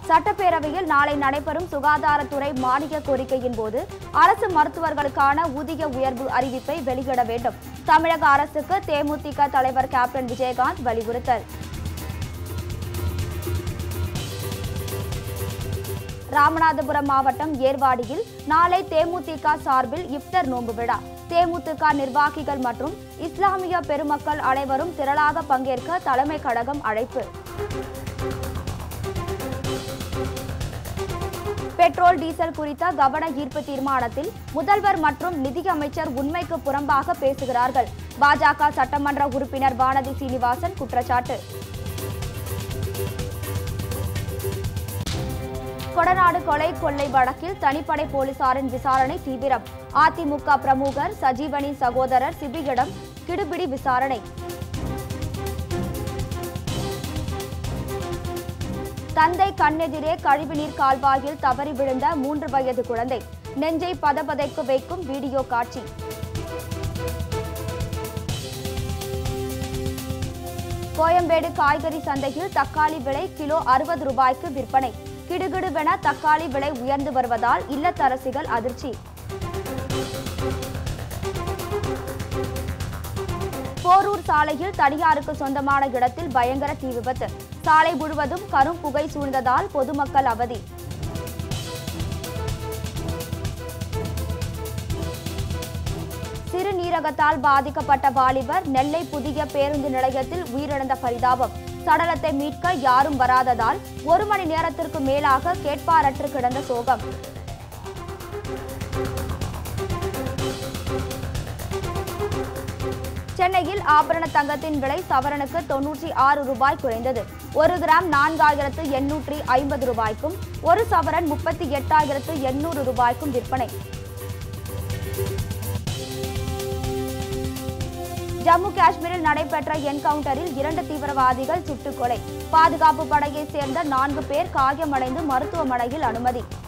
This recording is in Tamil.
சட்டப்பேரவையில் நாளை நடைபெறும் சுகாதாரத்துறை மானிய கோரிக்கையின் போது அரசு மருத்துவர்களுக்கான ஊதிய உயர்வு அறிவிப்பை வெளியிட வேண்டும் தமிழக அரசுக்கு தேமுதிக தலைவர் கேப்டன் விஜயகாந்த் வலியுறுத்தல் ராமநாதபுரம் மாவட்டம் ஏர்வாடியில் நாளை தேமுதிக சார்பில் இப்தர் நோன்பு விழா தேமுதிக நிர்வாகிகள் மற்றும் இஸ்லாமிய பெருமக்கள் அனைவரும் திரளாக பங்கேற்க தலைமை கழகம் அழைப்பு பெட்ரோல் டீசல் குறித்த கவன ஈர்ப்பு தீர்மானத்தில் முதல்வர் மற்றும் நிதியமைச்சர் உண்மைக்கு புறம்பாக பேசுகிறார்கள் பாஜக சட்டமன்ற உறுப்பினர் வானதி சீனிவாசன் குற்றச்சாட்டு கொடநாடு கொலை கொள்ளை வழக்கில் தனிப்படை போலீசாரின் விசாரணை தீவிரம் அதிமுக பிரமுகர் சஜீவனி சகோதரர் சிபியிடம் கிடுபிடி விசாரணை தந்தை கண்ணெதிரே கழிவுநீர் கால்வாயில் தவறி விழுந்த மூன்று வயது குழந்தை நெஞ்சை பதபதைக்க வைக்கும் வீடியோ காட்சி கோயம்பேடு காய்கறி சந்தையில் தக்காளி விலை கிலோ அறுபது ரூபாய்க்கு விற்பனை கிடுகிடுவென தக்காளி விலை உயர்ந்து வருவதால் இல்லத்தரசிகள் அதிர்ச்சி போரூர் சாலையில் தனியாருக்கு சொந்தமான இடத்தில் பயங்கர தீ விபத்து சாலை முழுவதும் கரும் புகை சூழ்ந்ததால் பொதுமக்கள் அவதி சிறுநீரகத்தால் பாதிக்கப்பட்ட வாலிபர் நெல்லை புதிய பேருந்து நிலையத்தில் உயிரிழந்த பரிதாபம் சடலத்தை மீட்க யாரும் வராததால் ஒரு மணி நேரத்திற்கு மேலாக கேட்பாரற்று கிடந்த சோகம் சென்னையில் ஆபரண தங்கத்தின் விலை சவரனுக்கு தொன்னூற்றி ஆறு ரூபாய் குறைந்தது ஒரு கிராம் நான்காயிரத்து எண்ணூற்றி ஐம்பது ரூபாய்க்கும் ஒரு சவரன் முப்பத்தி எட்டாயிரத்து எண்ணூறு ரூபாய்க்கும் விற்பனை ஜம்மு காஷ்மீரில் நடைபெற்ற என்கவுண்டரில் இரண்டு தீவிரவாதிகள் சுட்டுக் கொலை பாதுகாப்பு படையைச் சேர்ந்த நான்கு பேர் காயமடைந்து மருத்துவமனையில் அனுமதி